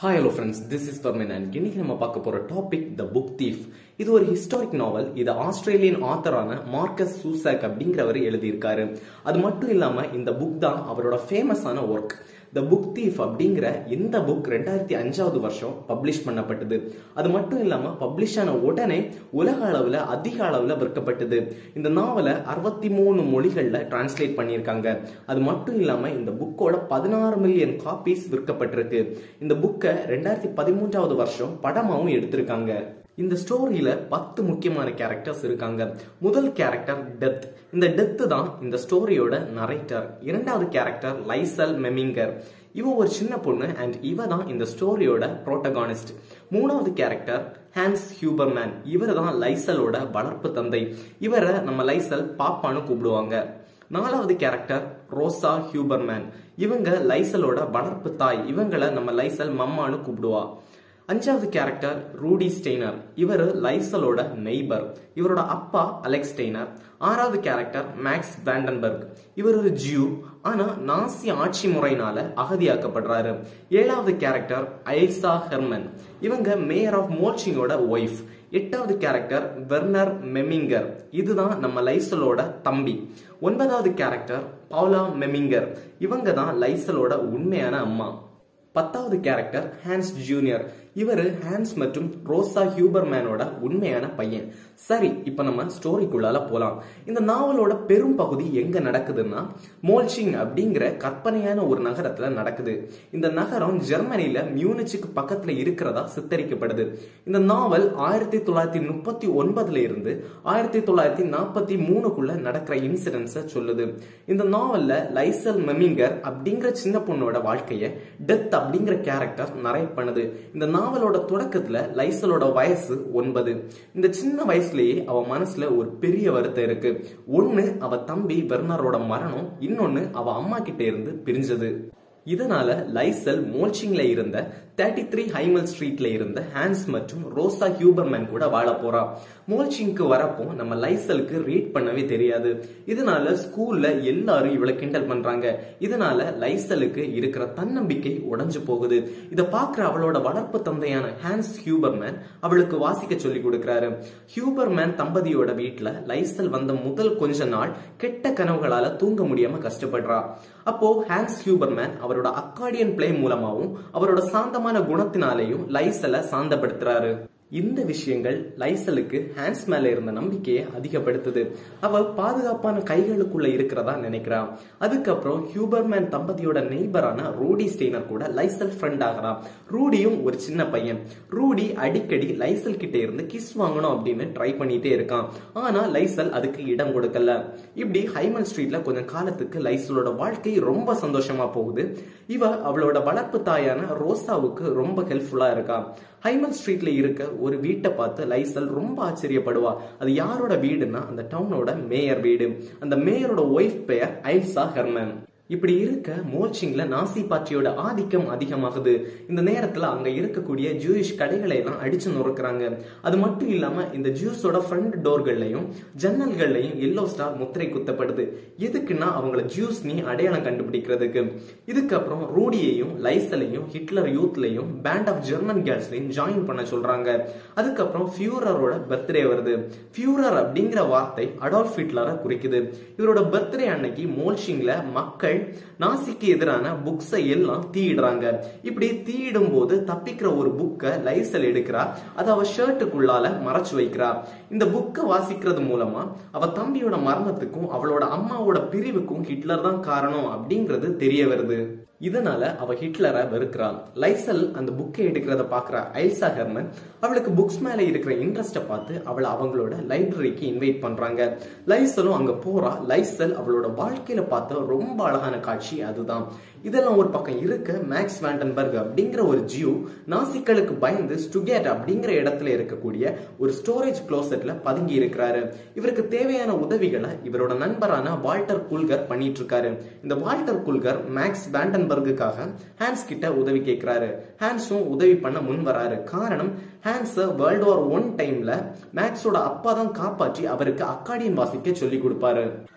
hi hello friends this is பர்மன் and இன்னைக்கு நம்ம பார்க்க போற டாபிக் த புக் தீஃப் இது ஒரு ஹிஸ்டாரிக் நாவல் இது ஆஸ்திரேலியன் ஆத்தரான மார்க்கஸ் சூசாக் அப்படிங்கிறவர் எழுதியிருக்காரு அது மட்டும் இல்லாம இந்த புக் தான் அவரோட ஃபேமஸான ஒர்க் த புக் தீஃப் அப்படிங்கிற இந்த புக் ரெண்டாயிரத்தி அஞ்சாவது வருஷம் பப்ளிஷ் பண்ணப்பட்டது அது மட்டும் இல்லாம பப்ளிஷ் ஆன உடனே உலக அளவுல அதிக அளவுல விற்கப்பட்டது இந்த நாவலை அறுபத்தி மூணு மொழிகள்ல டிரான்ஸ்லேட் பண்ணியிருக்காங்க அது மட்டும் இல்லாம இந்த புக்கோட பதினாறு மில்லியன் காப்பீஸ் விற்கப்பட்டிருக்கு இந்த புக்கை ரெண்டாயிரத்தி பதிமூன்றாவது வருஷம் படமாவும் எடுத்திருக்காங்க இந்த ஸ்டோரியில பத்து முக்கியமான கேரக்டர்ஸ் இருக்காங்க முதல் கேரக்டர் டெத் இந்த டெத் தான் இந்த ஸ்டோரியோட நரேட்டர் இரண்டாவது கேரக்டர் லைசல் மெமிங்கர் இவ ஒரு சின்ன பொண்ணு அண்ட் இவ தான் இந்த ஸ்டோரியோட புரோட்டகானிஸ்ட் மூணாவது கேரக்டர் ஹான்ஸ் ஹியூபர்மேன் இவர் தான் லைசலோட வளர்ப்பு தந்தை இவரை நம்ம லைசல் பாப்பான்னு கூப்பிடுவாங்க நாலாவது கேரக்டர் ரோசா ஹியூபர்மேன் இவங்க லைசலோட வளர்ப்பு தாய் இவங்களை நம்ம லைசல் மம்மான்னு கூப்பிடுவா அஞ்சாவது கேரக்டர் ரூடி ஸ்டெய்னர் இவர் லைசலோட நெய்பர் இவரோட அப்பா அலெக்ஸ் ஸ்டெய்னர் ஆறாவது கேரக்டர் மேக்ஸ் வேண்டன்பர்க் இவர் ஒரு ஜியூ ஆனா நாசி ஆட்சி முறையினால அகதியாக்கப்படுறாரு ஏழாவது கேரக்டர் ஐல்சா ஹெர்மன் இவங்க மேயர் ஆஃப் மோல்ச்சிங்கோட ஒய்ஃப் எட்டாவது கேரக்டர் வெர்னர் மெமிங்கர் இதுதான் நம்ம லைசலோட தம்பி ஒன்பதாவது கேரக்டர் பவுலா மெமிங்கர் இவங்க தான் லைசலோட உண்மையான அம்மா பத்தாவது கேரக்டர் ஹான்ஸ் ஜூனியர் இவர் ஹான்ஸ் மற்றும் ரோசா ஹியூபர்மேனோட உண்மையான பையன் சரி இப்ப நம்ம ஸ்டோரிக்குள்ளால போலாம் இந்த நாவலோட பெரும் பகுதி எங்க நடக்குதுன்னா மோல்ச்சிங் அப்படிங்கிற கற்பனையான ஒரு நகரத்துல நடக்குது இந்த நகரம் ஜெர்மனில மியூனிச்சுக்கு பக்கத்துல இருக்கிறதா சித்தரிக்கப்படுது இந்த நாவல் ஆயிரத்தி தொள்ளாயிரத்தி முப்பத்தி ஒன்பதுல இருந்து ஆயிரத்தி தொள்ளாயிரத்தி நாற்பத்தி மூணுக்குள்ள நடக்கிற இன்சிடென்ட்ஸ சொல்லுது இந்த நாவல்ல லைசல் மெமிங்கர் அப்படிங்கிற சின்ன பொண்ணோட வாழ்க்கைய டெத் அப்படிங்கிற கேரக்டர் நரேட் பண்ணுது இந்த நாவலோட தொடக்கத்துல லைசலோட வயசு ஒன்பது இந்த சின்ன வயசுலயே அவ மனசுல ஒரு பெரிய வருத்தம் இருக்கு ஒண்ணு அவ தம்பி பெர்னரோட மரணம் இன்னொன்னு அவ அம்மா கிட்ட இருந்து பிரிஞ்சது இதனால லைசல் மோல்ச்சிங்ல இருந்த தேர்ட்டி த்ரீ ஹைமல் ஸ்ட்ரீட்ல இருந்த ஹான்ஸ் மற்றும் ரோசா ஹியூபர்மேன் கூட வாழ போறா மோல்ச்சிங்க்கு வரப்போ நம்ம லைசலுக்கு ரீட் பண்ணவே தெரியாது இதனால ஸ்கூல்ல எல்லாரும் இவளை கிண்டல் பண்றாங்க இதனால லைசலுக்கு இருக்கிற தன்னம்பிக்கை உடைஞ்சு போகுது இத பாக்குற அவளோட வளர்ப்பு தந்தையான ஹான்ஸ் ஹியூபர்மேன் அவளுக்கு வாசிக்க சொல்லி கொடுக்கிறாரு ஹியூபர்மேன் தம்பதியோட வீட்டுல லைசல் வந்த முதல் கொஞ்ச நாள் கெட்ட கனவுகளால தூங்க முடியாம கஷ்டப்படுறா அப்போ ஹான்ஸ் ஹியூபர்மேன் அவரோட அக்கார்டியன் பிளே மூலமாவும் அவரோட சாந்தமான குணத்தினாலேயும் லைசலை சாந்தப்படுத்துறாரு இந்த விஷயங்கள் லைசலுக்கு ஹேண்ட்ஸ் மேல இருந்த நம்பிக்கையை அதிகப்படுத்துது அவ பாதுகாப்பான கைகளுக்குள்ள இருக்கிறதா நினைக்கிறான் அதுக்கப்புறம் ஹியூபர்மேன் தம்பதியோட நெய்பரான ரூடி ஸ்டெய்னர் கூட லைசல் ஃப்ரெண்ட் ஆகிறான் ரூடியும் ஒரு சின்ன பையன் ரூடி அடிக்கடி லைசல் கிட்ட இருந்து கிஸ் வாங்கணும் அப்படின்னு ட்ரை பண்ணிட்டே இருக்கான் ஆனா லைசல் அதுக்கு இடம் கொடுக்கல இப்படி ஹைமல் ஸ்ட்ரீட்ல கொஞ்சம் காலத்துக்கு லைசலோட வாழ்க்கை ரொம்ப சந்தோஷமா போகுது இவ அவளோட வளர்ப்பு தாயான ரோசாவுக்கு ரொம்ப ஹெல்ப்ஃபுல்லா இருக்கா ஹைமல் ஸ்ட்ரீட்ல இருக்க ஒரு வீட்டை பார்த்து லைசல் ரொம்ப ஆச்சரியப்படுவா அது யாரோட வீடுன்னா அந்த டவுனோட மேயர் வீடு அந்த மேயரோட ஒய்ஃப் பெயர் ஐல்சா ஹெர்மன் இப்படி இருக்க மோல்ச்சிங்ல நாசி பார்ட்டியோட ஆதிக்கம் அதிகமாகுது இந்த நேரத்துல அங்க இருக்கக்கூடிய ஜூயிஷ் கடைகளை எல்லாம் அடிச்சு நொறுக்குறாங்க அது மட்டும் இல்லாம இந்த ஜூஸோட ஃப்ரண்ட் டோர்கள்லயும் ஜன்னல்கள்லயும் எல்லோ ஸ்டார் முத்திரை குத்தப்படுது எதுக்குன்னா அவங்கள ஜூஸ் நீ அடையாளம் கண்டுபிடிக்கிறதுக்கு இதுக்கப்புறம் ரூடியையும் லைசலையும் ஹிட்லர் யூத்லையும் பேண்ட் ஆஃப் ஜெர்மன் கேர்ள்ஸ்லையும் ஜாயின் பண்ண சொல்றாங்க அதுக்கப்புறம் ஃபியூரரோட பர்த்டே வருது ஃபியூரர் அப்படிங்கிற வார்த்தை அடால்ஃப் ஹிட்லரை குறிக்குது இவரோட பர்த்டே அன்னைக்கு மோல்ஷிங்ல மக்கள் நாசிக்கு எதிரான புக்ஸை எல்லாம் தீயிடுறாங்க இப்படி தீயிடும் போது தப்பிக்கிற ஒரு புக்கை லைசல் எடுக்கிறா அதை அவ ஷர்ட்டுக்குள்ளால மறைச்சு வைக்கிறா இந்த புக்கை வாசிக்கிறது மூலமா அவ தம்பியோட மரணத்துக்கும் அவளோட அம்மாவோட பிரிவுக்கும் ஹிட்லர் தான் காரணம் அப்படிங்கிறது தெரிய வருது இதனால அவ ஹிட்லரை வெறுக்கிறாள் லைசல் அந்த புக்கை எடுக்கிறத பாக்குற ஐல்சா ஹெர்மன் அவளுக்கு புக்ஸ் மேல இருக்கிற இன்ட்ரெஸ்ட பார்த்து அவளை அவங்களோட லைப்ரரிக்கு இன்வைட் பண்றாங்க லைசலும் அங்க போறா லைசல் அவளோட வாழ்க்கையில பார்த்த ரொம்ப அழகான காட்சி அதுதான் இதெல்லாம் ஒரு பக்கம் இருக்க மேக்ஸ் வேண்டன்பர்க் அப்படிங்கிற ஒரு ஜியூ நாசிக்களுக்கு பயந்து ஸ்டுகேட் அப்படிங்கிற இடத்துல இருக்கக்கூடிய ஒரு ஸ்டோரேஜ் க்ளோசெட்ல பதுங்கி இருக்கிறாரு இவருக்கு தேவையான உதவிகளை இவரோட நண்பரான வால்டர் குல்கர் பண்ணிட்டு இருக்காரு இந்த வால்டர் குல்கர் மேக்ஸ் வேண்டன்பர்குக்காக ஹான்ஸ் கிட்ட உதவி கேட்கிறாரு ஹான்ஸும் உதவி பண்ண முன் வராரு காரணம் ஹான்ஸ் வேர்ல்டு வார் ஒன் டைம்ல மேக்ஸோட அப்பா தான் காப்பாற்றி அவருக்கு அக்காடியன் வாசிக்க சொல்லி கொடுப்பாரு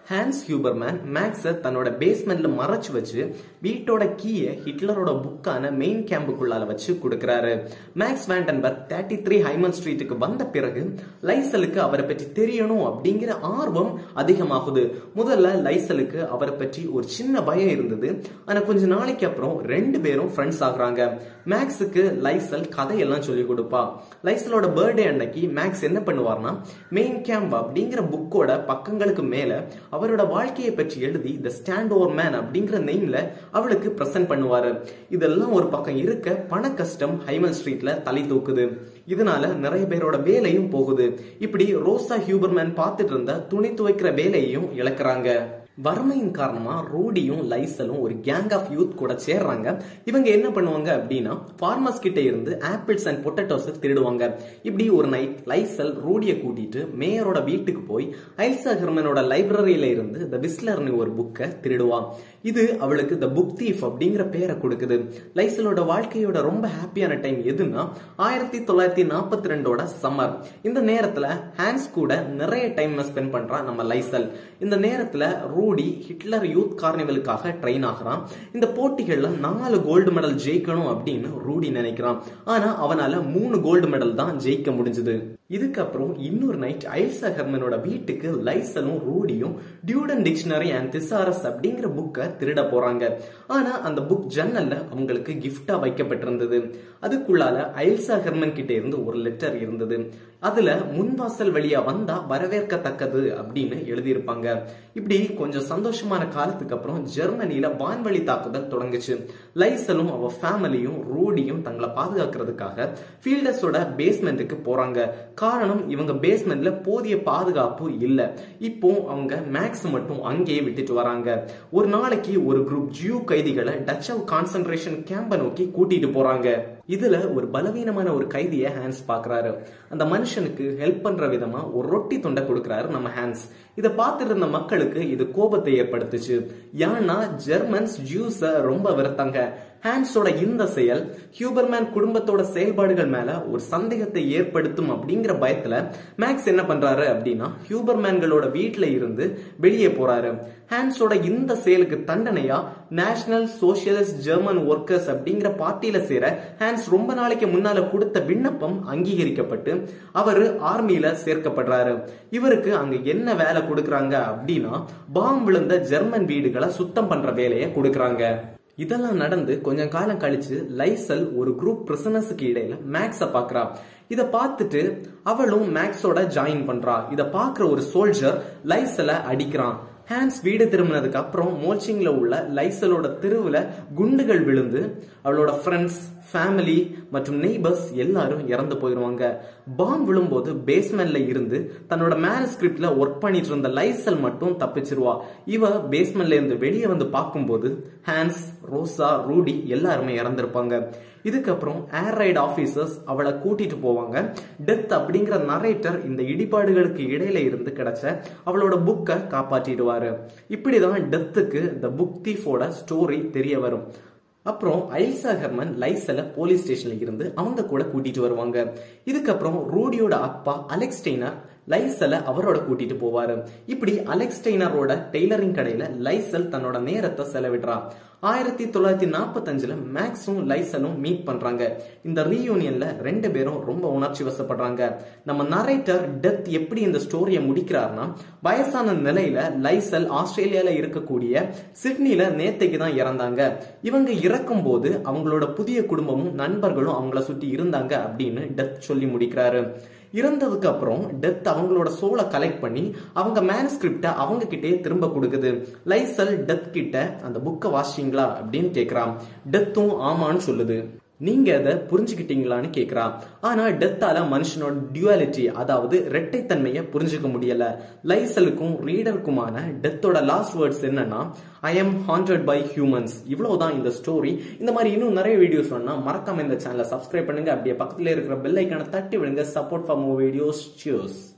ஹான்ஸ் ஹியூபர்மேன் மேக்ஸ தன்னோட பேஸ்மெண்ட்ல மறைச்சு வச்சு வீட்டோட கீயை ஹிட்லரோட புக்கான மெயின் கேம்புக்குள்ளால வச்சு கொடுக்கறாரு Max Vandenburg thirty three Himmel ஸ்ட்ரீட்டுக்கு வந்த பிறகு லைசலுக்கு அவரை பற்றி தெரியணும் அப்படிங்கிற ஆர்வம் அதிகமாகுது முதல்ல லைசலுக்கு அவரை பற்றி ஒரு சின்ன பயம் இருந்தது ஆனா கொஞ்ச நாளைக்கு அப்புறம் ரெண்டு பேரும் ஃப்ரெண்ட்ஸ் ஆகுறாங்க மேக்ஸுக்கு லைசல் கதையெல்லாம் சொல்லி கொடுப்பா லைசலோட பர்த்டே அன்னைக்கு மேக்ஸ் என்ன பண்ணுவார்னா மெயின் கேம்ப் அப்படிங்கிற புக்கோட பக்கங்களுக்கு மேல அவரோட வாழ்க்கையை பற்றி எழுதி த ஸ்டாண்ட் ஓவர் மேன் அப்படிங்கிற நெய்ம்ல அவளுக்கு பிரசன்ட் பண்ணுவாரு இதெல்லாம் ஒரு பக்கம் இருக்க பண கஷ்டம் ஹைமல் ஸ்ட்ரீட்ல தலை தூக்குது இதனால நிறைய பேரோட வேலையும் போகுது இப்படி ரோசா ஹியூபர்மேன் பார்த்துட்டு இருந்த துணி துவைக்கிற வேலையையும் இழக்கிறாங்க வறுமையின் காரணமா ரூடியும் லைசலும் ஒரு கேங் ஆஃப் யூத் கூட சேர்றாங்க இவங்க என்ன பண்ணுவாங்க அப்படின்னா ஃபார்மர்ஸ் கிட்ட இருந்து ஆப்பிள்ஸ் அண்ட் பொட்டட்டோஸ் திருடுவாங்க இப்படி ஒரு நைட் லைசல் ரூடிய கூட்டிட்டு மேயரோட வீட்டுக்கு போய் ஐல்சா ஹெர்மனோட லைப்ரரியில இருந்து த விஸ்லர்னு ஒரு புக்கை திருடுவான் இது அவளுக்கு த புக் தீஃப் அப்படிங்கிற பேரை கொடுக்குது லைசலோட வாழ்க்கையோட ரொம்ப ஹாப்பியான டைம் எதுன்னா ஆயிரத்தி தொள்ளாயிரத்தி நாற்பத்தி ரெண்டோட சம்மர் இந்த நேரத்துல ஹேண்ட்ஸ் கூட நிறைய டைம் ஸ்பெண்ட் பண்றான் நம்ம லைசல் இந்த நேரத்துல ரூடி ஹிட்லர் யூத் கார்னிவலுக்காக ட்ரெயின் ஆகிறான் இந்த போட்டிகள்ல நாலு கோல்டு மெடல் ஜெயிக்கணும் அப்படின்னு ரூடி நினைக்கிறான் ஆனா அவனால மூணு கோல்டு மெடல் தான் ஜெயிக்க முடிஞ்சது இதுக்கப்புறம் இன்னொரு நைட் ஐல்சா ஹெர்மனோட வீட்டுக்கு லைசலும் ரூடியும் டியூடன் டிக்ஷனரி அண்ட் திசாரஸ் அப்படிங்கிற புக்கை திருட போறாங்க ஆனா அந்த புக் ஜன்னல்ல அவங்களுக்கு கிஃப்டா வைக்கப்பட்டிருந்தது அதுக்குள்ளால ஐல்சா ஹெர்மன் கிட்ட இருந்து ஒரு லெட்டர் இருந்தது அதுல முன்வாசல் வழியா வந்தா வரவேற்கத்தக்கது அப்படின்னு எழுதியிருப்பாங்க இப்படி கொஞ்சம் சந்தோஷமான காலத்துக்கு அப்புறம் ஜெர்மனியில வான்வழி தாக்குதல் தொடங்குச்சு லைசலும் அவ ஃபேமிலியும் ரூடியும் தங்களை பாதுகாக்கிறதுக்காக ஃபீல்டர்ஸோட பேஸ்மெண்ட்டுக்கு போறாங்க காரணம் இவங்க பேஸ்மெண்ட்ல போதிய பாதுகாப்பு இல்ல இப்போ அவங்க மேக்ஸ் மட்டும் அங்கேயே விட்டுட்டு வராங்க ஒரு நாளைக்கு ஒரு குரூப் ஜியூ கைதிகளை டச் ஆஃப் கான்சென்ட்ரேஷன் கேம்ப நோக்கி கூட்டிட்டு போறாங்க இதுல ஒரு பலவீனமான ஒரு கைதியை ஹேண்ட்ஸ் பாக்குறாரு அந்த மனுஷனுக்கு ஹெல்ப் பண்ற விதமா ஒரு ரொட்டி துண்டை கொடுக்கறாரு நம்ம ஹேண்ட்ஸ் இதை பார்த்துட்டு இருந்த மக்களுக்கு இது கோபத்தை ஏற்படுத்துச்சு ஏன்னா ஜெர்மன்ஸ் ஜூஸ ரொம்ப வெறுத்தாங்க ஹேண்ட்ஸோட இந்த செயல் ஹியூபர்மேன் குடும்பத்தோட செயல்பாடுகள் மேல ஒரு சந்தேகத்தை ஏற்படுத்தும் அப்படிங்கிற பயத்துல மேக்ஸ் என்ன பண்றாரு அப்படின்னா ஹியூபர்மேன்களோட வீட்டுல இருந்து வெளியே போறாரு ஹேண்ட்ஸோட இந்த செயலுக்கு தண்டனையா நேஷனல் சோசியலிஸ்ட் ஜெர்மன் ஒர்க்கர்ஸ் அப்படிங்கிற பார்ட்டியில சேர ஹேண்ட்ஸ் ரொம்ப நாளைக்கு முன்னால கொடுத்த விண்ணப்பம் அங்கீகரிக்கப்பட்டு அவரு ஆர்மியில சேர்க்கப்படுறாரு இவருக்கு அங்க என்ன வேலை கொடுக்கறாங்க அப்படின்னா பாம் விழுந்த ஜெர்மன் வீடுகளை சுத்தம் பண்ற வேலையை கொடுக்கறாங்க இதெல்லாம் நடந்து கொஞ்சம் காலம் கழிச்சு லைசல் ஒரு குரூப் பிரிசனர்ஸுக்கு இடையில மேக்ஸ பாக்குறா இத பார்த்துட்டு அவளும் மேக்ஸோட ஜாயின் பண்றா இத பாக்குற ஒரு சோல்ஜர் லைசல அடிக்கிறான் ஹேண்ட்ஸ் வீடு திரும்பினதுக்கு அப்புறம் மோச்சிங்ல உள்ள லைசலோட தெருவுல குண்டுகள் விழுந்து அவளோட ஃப்ரெண்ட்ஸ் ஃபேமிலி மற்றும் நெய்பர்ஸ் எல்லாரும் இறந்து போயிருவாங்க பாம் விழும்போது பேஸ்மெண்ட்ல இருந்து தன்னோட மேனஸ்கிரிப்ட்ல ஒர்க் பண்ணிட்டு இருந்த லைசல் மட்டும் தப்பிச்சிருவா இவ பேஸ்மெண்ட்ல இருந்து வெளியே வந்து பார்க்கும்போது ஹேண்ட்ஸ் ரோசா ரூடி எல்லாருமே இறந்திருப்பாங்க இதுக்கப்புறம் ஏர் ரைட் ஆபீசர்ஸ் அவளை கூட்டிட்டு போவாங்க டெத் அப்படிங்கிற நரேட்டர் இந்த இடிபாடுகளுக்கு இடையில இருந்து கிடைச்ச அவளோட புக்கை காப்பாற்றிடுவாரு இப்படிதான் டெத்துக்கு இந்த புக் தீஃபோட ஸ்டோரி தெரிய வரும் அப்புறம் ஐல்சா ஹெர்மன் லைசல போலீஸ் ஸ்டேஷன்ல இருந்து அவங்க கூட கூட்டிட்டு வருவாங்க இதுக்கப்புறம் ரூடியோட அப்பா அலெக்ஸ் டெய்னர் லைசல அவரோட கூட்டிட்டு போவாரு இப்படி அலெக்ஸ் டெய்னரோட டெய்லரிங் கடையில லைசல் தன்னோட நேரத்தை செலவிடுறா ஆயிரத்தி தொள்ளாயிரத்தி நாற்பத்தி அஞ்சுல மேக்ஸும் லைசலும் மீட் பண்றாங்க இந்த ரீயூனியன்ல ரெண்டு பேரும் ரொம்ப உணர்ச்சி வசப்படுறாங்க நம்ம நரேட்டர் டெத் எப்படி இந்த ஸ்டோரியை முடிக்கிறார்னா வயசான நிலையில லைசல் ஆஸ்திரேலியால இருக்கக்கூடிய சிட்னில நேத்தைக்கு தான் இறந்தாங்க இவங்க இறக்கும் போது அவங்களோட புதிய குடும்பமும் நண்பர்களும் அவங்கள சுத்தி இருந்தாங்க அப்படின்னு டெத் சொல்லி முடிக்கிறாரு இறந்ததுக்கு அப்புறம் டெத் அவங்களோட சோலை கலெக்ட் பண்ணி அவங்க மேனஸ்கிரிப்ட அவங்க கிட்டே திரும்ப கொடுக்குது லைசல் டெத் கிட்ட அந்த புக்கை வாசிங்களா அப்படின்னு கேக்குறான் டெத்தும் ஆமான்னு சொல்லுது நீங்க அதை புரிஞ்சுக்கிட்டீங்களான்னு கேக்குறா ஆனா டெத்தால மனுஷனோட டியூவாலிட்டி அதாவது இரட்டைத்தன்மையை புரிஞ்சுக்க முடியல லைசலுக்கும் ரீடருக்குமான டெத்தோட லாஸ்ட் வேர்ட்ஸ் என்னன்னா I am haunted by humans இவ்வளவுதான் இந்த ஸ்டோரி இந்த மாதிரி இன்னும் நிறைய வீடியோஸ் வேணா மறக்காம இந்த சேனலை சப்ஸ்கிரைப் பண்ணுங்க அப்படியே பக்கத்துல இருக்கிற பெல் ஐக்கான தட்டி விடுங்க support for more videos cheers